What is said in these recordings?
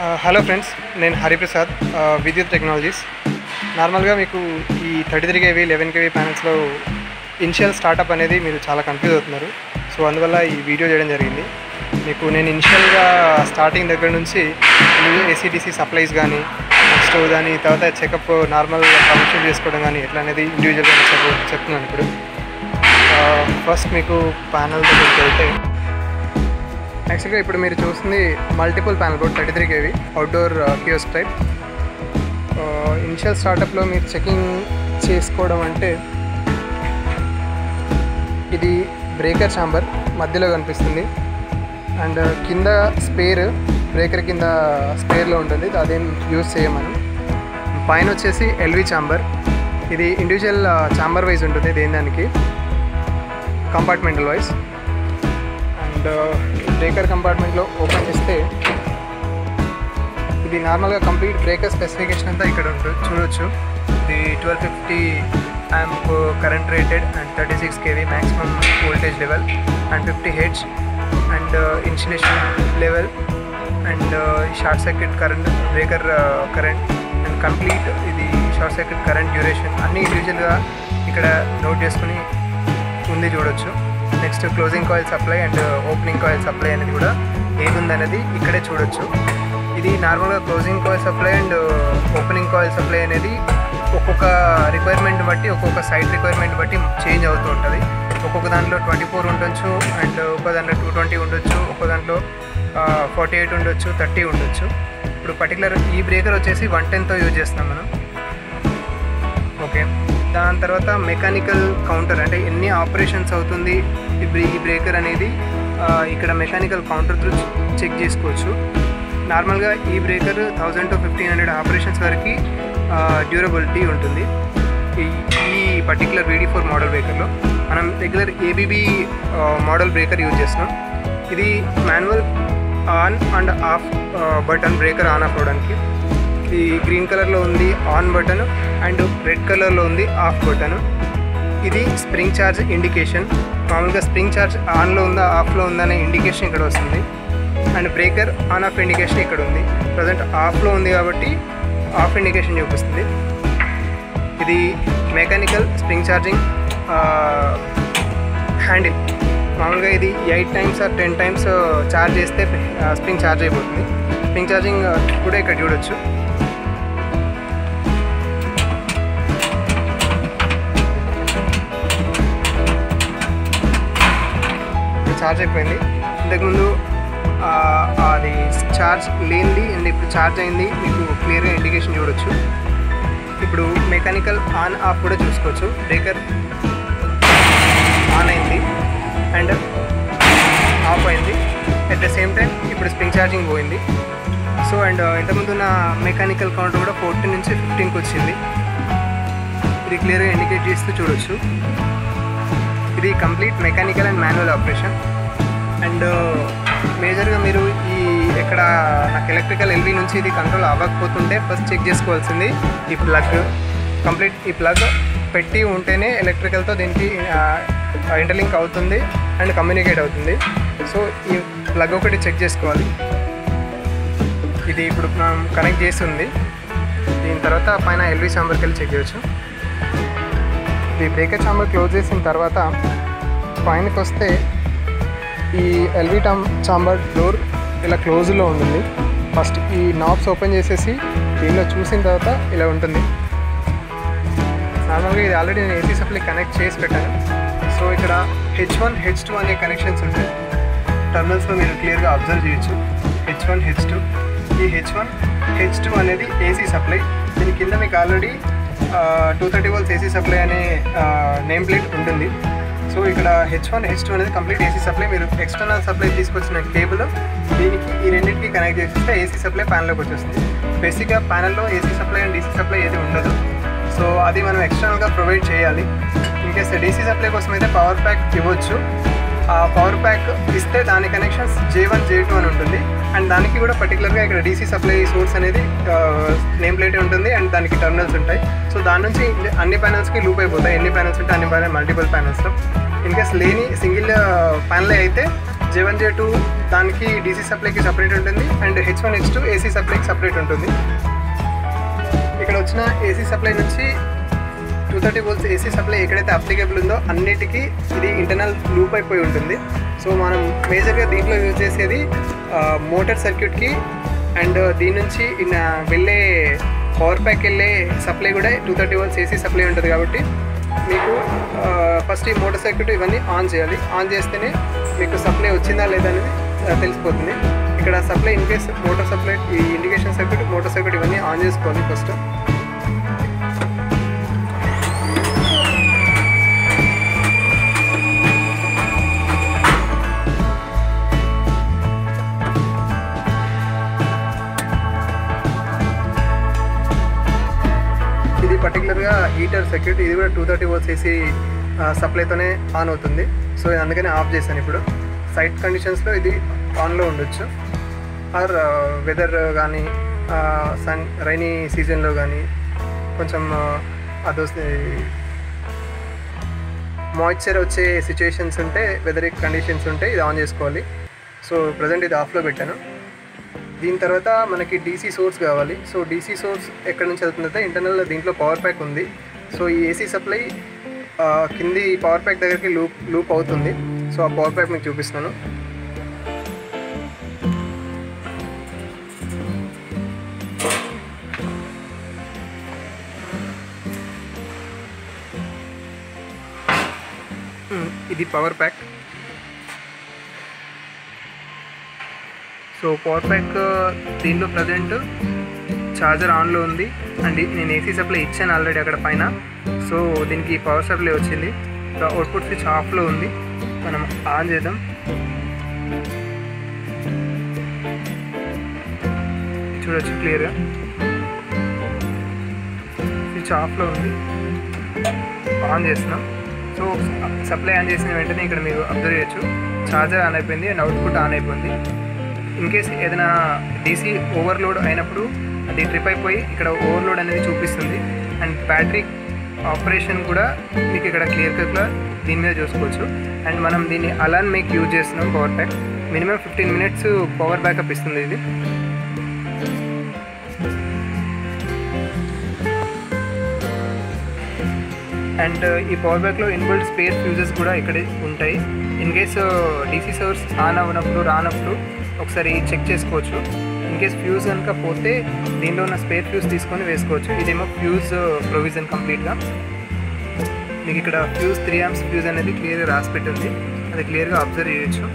hello friends నేను హరిప్రసాద్ ఆ, విద్యుత్ టెక్నాలజీస్ నార్మల్గా మీకు ఈ thirty three KV eleven KV ప్యానల్స్లో ఇనిషియల్ స్టార్టప్ అనేది మీరు చాలా కన్ఫ్యూజ్ అవుతున్నారు సో అందువల్ల ఈ వీడియో చేయడం జరిగింది మీకు నేను ఇనిషియల్గా స్టార్టింగ్ దగ్గర నుంచి ఏసీటీసీ సప్లైస్ కానీ నెక్స్ట్ దాని తర్వాత చెకప్ నార్మల్ కమిషన్ చేసుకోవడం కానీ ఎట్లా అనేది ఇండివిజువల్గా చెప్ప చెప్తున్నాను ఇప్పుడు ఫస్ట్ మీకు ప్యానల్ దగ్గరికి వెళ్తే యాక్చువల్గా ఇప్పుడు మీరు చూస్తుంది multiple panel board thirty three KV outdoor kiosk type initial స్టార్టప్లో మీరు చెకింగ్ చేసుకోవడం అంటే ఇది బ్రేకర్ ఛాంబర్ మధ్యలో కనిపిస్తుంది అండ్ కింద స్పేర్ బ్రేకర్ కింద స్పేర్లో ఉంటుంది అదేం యూస్ చేయం మనం పైన వచ్చేసి ఎల్వి ఛాంబర్ ఇది ఇండివిజువల్ ఛాంబర్ వైజ్ ఉంటుంది దేని దానికి కంపార్ట్మెంటల్ వైజ్ అండ్ బ్రేకర్ కంపార్ట్మెంట్లో ఓపెన్ చేస్తే ఇది నార్మల్గా కంప్లీట్ బ్రేకర్ స్పెసిఫికేషన్ అంతా ఇక్కడ ఉంటుంది చూడొచ్చు ఇది twelve fifty amp current rated and thirty six KV maximum voltage level and fifty H and insulation level and short circuit current breaker current and complete ఇది షార్ట్ సర్క్యూట్ కరెంట్ డ్యూరేషన్ అన్ని ఇండివిజువల్గా ఇక్కడ note చేసుకుని ఉంది చూడొచ్చు next closing coil supply and opening coil supply అనేది కూడా ఏది ఉందనేది ఇక్కడే చూడొచ్చు ఇది నార్మల్గా closing coil supply and opening coil supply అనేది ఒక్కొక్క రిక్వైర్మెంట్ బట్టి ఒక్కొక్క సైట్ రిక్వైర్మెంట్ బట్టి చేంజ్ అవుతూ ఉంటుంది ఒక్కొక్క దాంట్లో ట్వంటీ ఫోర్ ఉండొచ్చు అండ్ ఒక దాంట్లో టూ ట్వంటీ ఉండొచ్చు ఒక దాంట్లో ఫార్టీ ఎయిట్ ఉండొచ్చు థర్టీ ఉండొచ్చు ఇప్పుడు పర్టికులర్ ఈ బ్రేకర్ వచ్చేసి వన్ టెన్తో యూజ్ చేస్తున్నాం మనం ఓకే దాని తర్వాత మెకానికల్ కౌంటర్ అంటే ఎన్ని ఆపరేషన్స్ అవుతుంది ఈ బ్రే ఈ బ్రేకర్ అనేది ఆ, ఇక్కడ మెకానికల్ కౌంటర్ త్రూ చెక్ చేసుకోవచ్చు నార్మల్గా ఈ breaker thousand to fifteen hundred operations వరకు డ్యూరబిలిటీ ఉంటుంది ఈ ఈ పర్టికులర్ వీడీ ఫోర్ మోడల్ బ్రేకర్లో మనం regular ABB model breaker use చేస్తున్నాం ఇది manual on and off button breaker on off అవ్వడానికి ఈ గ్రీన్ కలర్లో ఉంది ఆన్ బటన్ అండ్ రెడ్ కలర్లో ఉంది ఆఫ్ బటన్ ఇది స్ప్రింగ్ ఛార్జ్ ఇండికేషన్ మామూలుగా స్ప్రింగ్ ఛార్జ్ ఆన్లో ఉందా ఆఫ్లో ఉందా అనే ఇండికేషన్ ఇక్కడ వస్తుంది and breaker on off indication ఇక్కడ ఉంది ప్రజెంట్ ఆఫ్లో ఉంది కాబట్టి ఆఫ్ ఇండికేషన్ చూపిస్తుంది ఇది మెకానికల్ స్ప్రింగ్ ఛార్జింగ్ హ్యాండిల్ మామూలుగా ఇది eight times or ten times charge చేస్తే స్ప్రింగ్ ఛార్జ్ అయిపోతుంది స్ప్రింగ్ ఛార్జింగ్ కూడా ఇక్కడ చూడొచ్చు ఛార్జ్ అయిపోయింది ఇంతకుముందు ఆ, అది ఛార్జ్ లేనిది అండ్ ఇప్పుడు ఛార్జ్ అయింది మీకు క్లియర్గా ఇండికేషన్ చూడొచ్చు ఇప్పుడు మెకానికల్ ఆన్ ఆఫ్ కూడా చూసుకోవచ్చు బ్రేకర్ ఆన్ అయింది అండ్ ఆఫ్ అయింది అట్ ద సేమ్ టైం ఇప్పుడు స్ప్రింగ్ ఛార్జింగ్ పోయింది సో అండ్ ఇంతకుముందు నా మెకానికల్ కౌంటర్ కూడా ఫోర్టీన్ నుంచి ఫిఫ్టీన్కి వచ్చింది ఇది క్లియర్గా ఇండికేట్ చేస్తూ చూడొచ్చు ఇది complete mechanical and manual operation and మేజర్గా మీరు ఈ ఇక్కడ నాకు ఎలక్ట్రికల్ ఎల్వి నుంచి ఇది కంట్రోల్ అవ్వకపోతుంటే ఫస్ట్ చెక్ చేసుకోవాల్సింది ఈ ప్లగ్ కంప్లీట్ ఈ ప్లగ్ పెట్టి ఉంటేనే ఎలక్ట్రికల్తో దీనికి ఇంటర్లింక్ అవుతుంది అండ్ కమ్యూనికేట్ అవుతుంది సో ఈ ప్లగ్ ఒకటి చెక్ చేసుకోవాలి ఇది ఇప్పుడు మనం కనెక్ట్ చేసి ఉంది దీని తర్వాత పైన ఎల్వి చాంబర్కి వెళ్ళి చెక్ చేయొచ్చు ఈ బ్రేకర్ చాంబర్ క్లోజ్ చేసిన తర్వాత పైనకి వస్తే ఈ ఎల్వి టామ్ చాంబర్ డోర్ ఇలా క్లోజ్లో ఉంటుంది ఫస్ట్ ఈ నాబ్స్ ఓపెన్ చేసేసి దీనిలో చూసిన తర్వాత ఇలా ఉంటుంది నార్మల్గా ఇది ఆల్రెడీ నేను ఏసీ సప్లై కనెక్ట్ చేసి పెట్టాను సో ఇక్కడ హెచ్ వన్ హెచ్ టూ అనే కనెక్షన్స్ ఉంటాయి టర్మినల్స్లో మీరు క్లియర్గా అబ్జర్వ్ చేయొచ్చు హెచ్ వన్ హెచ్ టూ ఈ హెచ్ వన్ హెచ్ టూ అనేది ఏసీ సప్లై దీని కింద మీకు already two thirty volts AC supply అనే నేమ్ ప్లేట్ ఉంటుంది సో ఇక్కడ హెచ్ వన్ హెచ్ టూ అనేది కంప్లీట్ ఏసీ సప్లై మీరు ఎక్స్టర్నల్ సప్లై తీసుకొచ్చిన కేబుల్ దీనికి ఈ రెండింటికి కనెక్ట్ చేసేస్తే ఏసీ సప్లై ప్యానల్లోకి వచ్చేస్తుంది బేసిక్గా ప్యానల్లో AC supply and DC supply ఏది ఉండదు సో అది మనం ఎక్స్టర్నల్గా ప్రొవైడ్ చేయాలి ఇన్ కేస్ డీసీ సప్లై కోసం అయితే పవర్ ప్యాక్ ఇవ్వచ్చు ఆ పవర్ ప్యాక్ ఇస్తే దాని connections J one J two అని ఉంటుంది అండ్ దానికి కూడా పర్టికులర్గా ఇక్కడ డీసీ సప్లై సోర్స్ అనేది నేమ్ ప్లేట్ ఉంటుంది అండ్ దానికి టర్మినల్స్ ఉంటాయి సో దాని నుంచి అన్ని ప్యానల్స్కి లూప్ అయిపోతాయి ఎన్ని ప్యానల్స్ ఉంటే అన్ని ప్యానల్ మల్టిపుల్ ప్యానల్స్లో ఇన్ కేస్ లేని సింగిల్ ప్యానల్ అయితే జే వన్ జే టూ దానికి డీసీ సప్లైకి సపరేట్ ఉంటుంది and H one H two AC సప్లైకి సపరేట్ ఉంటుంది ఇక్కడ వచ్చిన ఏసీ సప్లై నుంచి two thirty volts AC supply ఎక్కడైతే అప్లికేబుల్ ఉందో అన్నిటికీ ఇది ఇంటర్నల్ లూప్ అయిపోయి ఉంటుంది సో మనం మేజర్గా దీంట్లో యూజ్ చేసేది మోటార్ సర్క్యూట్కి అండ్ దీని నుంచి ఇన్ వెళ్ళే పవర్ ప్యాక్ వెళ్ళే సప్లై కూడా two thirty volts AC supply ఉంటుంది కాబట్టి మీకు ఫస్ట్ ఈ మోటార్ సర్క్యూట్ ఇవన్నీ ఆన్ చేయాలి ఆన్ చేస్తేనే మీకు సప్లై వచ్చిందా లేదా అనేది ఆ, తెలిసిపోతుంది ఇక్కడ supply in case motor supply ఈ ఇండికేషన్ సర్క్యూట్ మోటార్ సర్క్యూట్ ఇవన్నీ ఆన్ చేసుకోవాలి ఫస్ట్ ఇది పర్టికులర్గా హీటర్ సర్క్యూట్ ఇది కూడా టూ థర్టీ వోల్ట్స్ ఏసీ సప్లైతోనే ఆన్ అవుతుంది సో ఇది అందుకనే ఆఫ్ చేశాను ఇప్పుడు సైట్ కండిషన్స్లో ఇది ఆన్లో ఉండొచ్చు ఆర్ వెదర్ కానీ సన్ రైనీ సీజన్లో కానీ కొంచెం అది మాయిశ్చర్ వచ్చే సిచ్యుయేషన్స్ ఉంటే వెదర్ కండిషన్స్ ఉంటే ఇది ఆన్ చేసుకోవాలి సో ప్రజెంట్ ఇది ఆఫ్లో పెట్టాను దీని తర్వాత మనకి డీసీ సోర్స్ కావాలి సో డీసీ సోర్స్ ఎక్కడి నుంచి వెళ్తుందంటే ఇంటర్నల్ దీంట్లో పవర్ ప్యాక్ ఉంది సో ఈ ఏసీ సప్లై ఆ, కింది పవర్ ప్యాక్ దగ్గరికి లూప్ లూప్ అవుతుంది సో ఆ పవర్ ప్యాక్ మీకు చూపిస్తున్నాను ఉమ్, ఇది power pack so power pack దీనిలో ప్రజెంట్ ఛార్జర్ ఆన్లో ఉంది అండ్ నేను ఏసీ సప్లై ఇచ్చాను ఆల్రెడీ అక్కడ పైన సో దీనికి పవర్ సప్లై వచ్చింది అవుట్పుట్ స్విచ్ ఆఫ్లో ఉంది మనం ఆన్ చేద్దాం చూడొచ్చు క్లియర్గా స్విచ్ ఆఫ్లో ఉంది ఆన్ చేస్తున్నాం సో సప్లై ఆన్ చేసిన వెంటనే ఇక్కడ మీరు అబ్జర్వ్ చేయొచ్చు ఛార్జర్ ఆన్ అయిపోయింది అండ్ అవుట్పుట్ ఆన్ అయిపోయింది ఇన్ కేస్ ఏదైనా డీసీ ఓవర్లోడ్ అయినప్పుడు అది ట్రిప్ అయిపోయి ఇక్కడ ఓవర్లోడ్ అనేది చూపిస్తుంది అండ్ బ్యాటరీ ఆపరేషన్ కూడా మీకు ఇక్కడ క్లియర్ కట్గా దీని మీద చూసుకోవచ్చు అండ్ మనం దీన్ని అలాన్ మేక్ యూజ్ చేస్తున్నాం power pack minimum fifteen minutes power backup ఇస్తుంది ఇది అండ్ ఈ పవర్ బ్యాక్లో ఇన్బుల్ట్ స్పేర్ ఫ్యూజెస్ కూడా ఇక్కడే ఉంటాయి in case DC source on అవ్వనప్పుడు రానప్పుడు ఒకసారి చెక్ చేసుకోవచ్చు ఇన్ కేస్ ఫ్యూజ్ కనుక పోతే దీనిలో ఉన్న స్పేర్ ఫ్యూజ్ తీసుకొని వేసుకోవచ్చు ఇదేమో ఫ్యూజ్ ప్రొవిజన్ కంప్లీట్గా మీకు ఇక్కడ ఫ్యూజ్ త్రీ ఆమ్స్ ఫ్యూజ్ అనేది క్లియర్గా రాసి పెట్టింది అది క్లియర్గా అబ్జర్వ్ చేయొచ్చు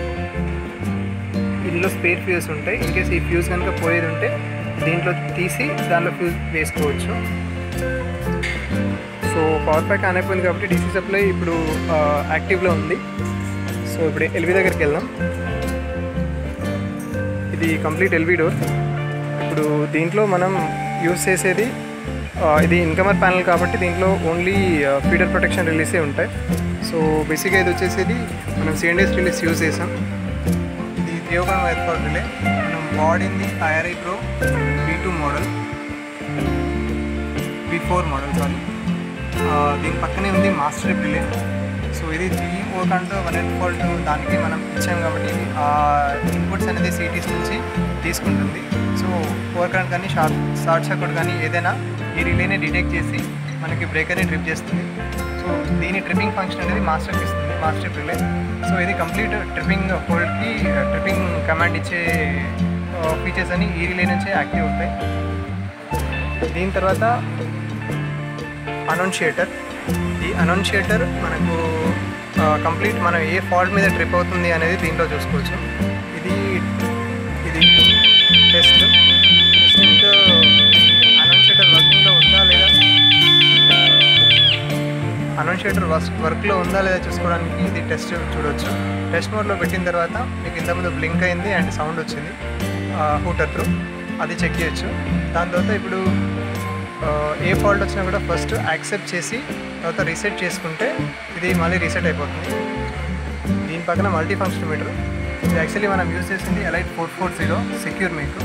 ఇందులో స్పేర్ ఫ్యూజెస్ ఉంటాయి ఇన్ కేస్ ఈ ఫ్యూజ్ కనుక పోయేది ఉంటే దీంట్లో తీసి దానిలో ఫ్యూజ్ వేసుకోవచ్చు సో పవర్ ప్యాక్ ఆన్ అయిపోయింది కాబట్టి డీసీ సప్లై ఇప్పుడు ఆ, యాక్టివ్లో ఉంది సో ఇప్పుడు ఎల్వి దగ్గరికి వెళ్దాం ఇది కంప్లీట్ ఎల్వి డోర్ ఇప్పుడు దీంట్లో మనం యూస్ చేసేది ఆ, ఇది ఇన్కమర్ ప్యానల్ కాబట్టి దీంట్లో ఓన్లీ ఫీడర్ ప్రొటెక్షన్ రిలీసే ఉంటాయి సో బేసిక్గా ఇది వచ్చేసేది మనం సిఎండిఎస్ రిలీస్ యూజ్ చేసాం ఇది దియోగన్ వైర్ఫాల్ రిలే మనం వాడింది I R I pro B two model B four model sorry దీని పక్కనే ఉంది మాస్టర్ రిలే సో ఇది త్రీ ఫోర్ కంటూ వన్ ఎయిట్ ఫోల్ట్ దానికి మనం ఇచ్చాం కాబట్టి ఆ ఇన్పుట్స్ అనేది సిటీస్ నుంచి తీసుకుంటుంది సో ఫోర్ కరెంట్ కానీ షార్ట్ షార్ట్ సర్క్యూట్ కానీ ఏదైనా ఈ రిలేని డిటెక్ట్ చేసి మనకి బ్రేకర్ని ట్రిప్ చేస్తుంది సో దీని ట్రిప్పింగ్ ఫంక్షన్ అనేది మాస్టర్కి ఇస్తుంది మాస్టర్ రిలే సో ఇది కంప్లీట్ ట్రిప్పింగ్ ఫోల్డ్కి ట్రిప్పింగ్ కమాండ్ ఇచ్చే ఫీచర్స్ అని ఈ రిలే నుంచే యాక్టివ్ అవుతాయి దీని తర్వాత అనౌన్షియేటర్ ఈ అనౌన్షియేటర్ మనకు కంప్లీట్ మనం ఏ ఫాల్ట్ మీద ట్రిప్ అవుతుంది అనేది దీంట్లో చూసుకోవచ్చు ఇది ఇది టెస్ట్ టెస్టింగ్ అనౌన్షియేటర్ వర్కింగ్లో ఉందా లేదా అనౌన్షియేటర్ వర్క్ వర్క్లో ఉందా లేదా చూసుకోవడానికి ఇది టెస్ట్ చూడొచ్చు టెస్ట్ మోడ్లో పెట్టిన తర్వాత మీకు ఇంతకుముందు బ్లింక్ అయింది అండ్ సౌండ్ వచ్చింది హూటర్ త్రూ అది చెక్ చేయొచ్చు దాని తర్వాత ఇప్పుడు ఆ, ఏ ఫాల్ట్ వచ్చినా కూడా ఫస్ట్ యాక్సెప్ట్ చేసి తర్వాత రీసెట్ చేసుకుంటే ఇది మళ్ళీ రీసెట్ అయిపోతుంది దీని పక్కన మల్టీ ఫంక్షన్ మీటర్ ఇది యాక్చువల్లీ మనం యూజ్ చేసింది elite four four zero secure మీకు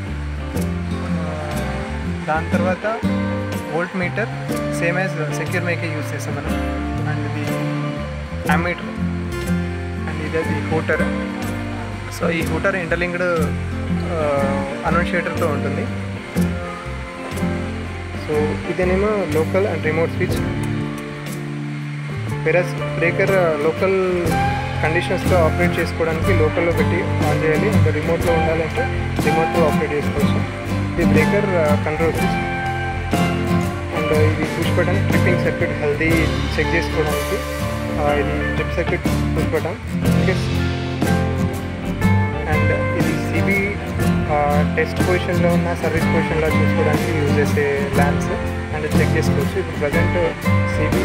దాని తర్వాత volt meter same as secure make use చేస్తాం మనం అండ్ ఇది అమ్మీటర్ అండ్ ఇది అది హూటర్ సో ఈ హూటర్ ఇంటర్లింక్డ్ అనౌన్షియేటర్తో ఉంటుంది సో ఇదేనేమో local and remote switch versus breaker local కండిషన్స్లో ఆపరేట్ చేసుకోవడానికి లోకల్లో పెట్టి ఆన్ చేయాలి ఇంకా రిమోట్లో ఉండాలంటే రిమోట్తో ఆపరేట్ చేసుకోవచ్చు ఇది బ్రేకర్ కంట్రోల్ స్విచ్ అండ్ ఇది push button tripping circuit healthy check చేసుకోవడానికి ఆ, ఇది trip circuit push button in case and ఇది సిబి టెస్ట్ పొజిషన్లో ఉన్న సర్వీస్ పొజిషన్లో చూసుకోవడానికి యూజ్ చేసే ల్యాంప్స్ అండ్ చెక్ చేసుకోవచ్చు ఇప్పుడు ప్రజెంట్ సిబి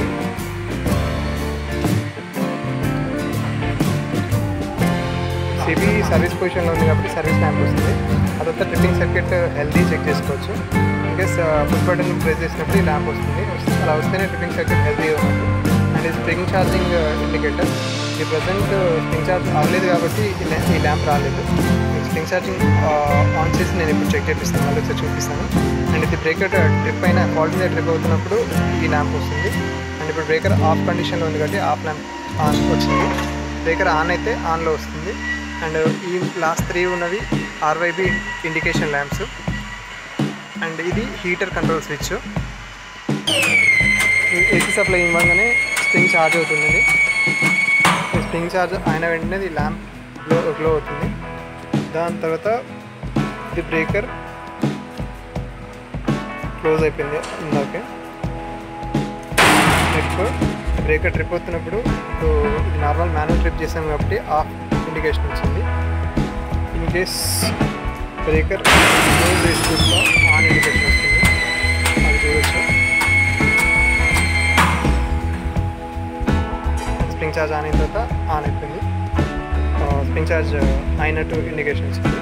సిబి సర్వీస్ పొజిషన్లో ఉంది కాబట్టి సర్వీస్ ల్యాంప్ వస్తుంది అదంతా ట్రిప్పింగ్ సర్క్యూట్ హెల్దీ చెక్ చేసుకోవచ్చు ఇన్కేస్ పుష్ బటన్ ప్రెస్ చేసినప్పుడు ఈ ల్యాంప్ వస్తుంది వస్తుంది- అలా వస్తేనే ట్రిప్పింగ్ సర్క్యూట్ హెల్దీ ఉన్నట్టు అండ్ ఇది స్ప్రింగ్ ఛార్జింగ్ ఇండికేటర్ ఇది ప్రజెంట్ స్ప్రింగ్ ఛార్జ్ అవ్వలేదు కాబట్టి ఈ ల్యా- ఈ ల్యాంప్ రాలేదు స్ప్రింగ్ ఛార్జింగ్ ఆన్ చేసి నేను ఇప్పుడు చెక్ చేపిస్తాను మళ్ళీ ఒకసారి చూపిస్తాను అండ్ ఇది బ్రేకర్ ట్రిప్ అయిన ఫాల్ట్ మీద ట్రిప్ అవుతున్నప్పుడు ఈ ల్యాంప్ వస్తుంది అండ్ ఇప్పుడు బ్రేకర్ ఆఫ్ కండిషన్లో ఉంది కాబట్టి ఆఫ్ ల్యాంప్ ఆన్ వచ్చింది బ్రేకర్ ఆన్ అయితే ఆన్లో వస్తుంది అండ్ ఈ లాస్ట్ త్రీ ఉన్నవి ఆర్వైబి ఇండికేషన్ ల్యాంప్స్ అండ్ ఇది heater control switch AC supply ఇవ్వగానే స్ప్రింగ్ ఛార్జ్ అవుతుంది ఈ స్ప్రింగ్ ఛార్జ్ అయిన వెంటనే ఈ ల్యాంప్ గ్లో గ్లో అవుతుంది దాని తర్వాత ఇది బ్రేకర్ క్లోజ్ అయిపోయింది ఇందాకే ట్రిప్ బ్రేకర్ ట్రిప్ అవుతున్నప్పుడు ఇప్పుడు ఇది నార్మల్ మాన్యువల్ ట్రిప్ చేసాం కాబట్టి ఆఫ్ ఇండికేషన్ వచ్చింది ఇన్ కేస్ బ్రేకర్ క్లోజ్ చేసుకుంటా ఆన్ ఇండికేషన్ వస్తుంది అది చూడొచ్చు స్ప్రింగ్ ఛార్జ్ ఆన్ అయిన తర్వాత ఆన్ అయిపోయింది స్ప్రింగ్ ఛార్జ్ అయినట్టు ఇండికేషన్ వచ్చింది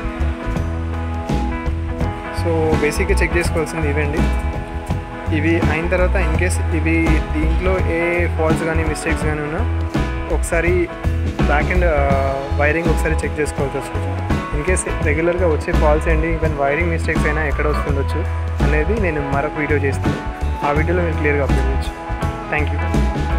సో బేసిక్గా చెక్ చేసుకోవాల్సింది ఇవండి ఇవి అయిన తర్వాత ఇన్ కేస్ ఇవి దీంట్లో ఏ ఫాల్ట్స్ కానీ మిస్టేక్స్ కానీ ఉన్నా ఒకసారి బ్యాక్ అండ్ వైరింగ్ ఒకసారి చెక్ చేసుకోవాల్సి వస్తుంది ఇన్ కేస్ రెగ్యులర్గా వచ్చే ఫాల్స్ ఏంటి ఈవెన్ వైరింగ్ మిస్టేక్స్ అయినా ఎక్కడ వస్తుండొచ్చు అనేది నేను మరొక వీడియో చేస్తాను ఆ వీడియోలో మీరు క్లియర్గా అప్లోడ్ చేయొచ్చు థ్యాంక్ యూ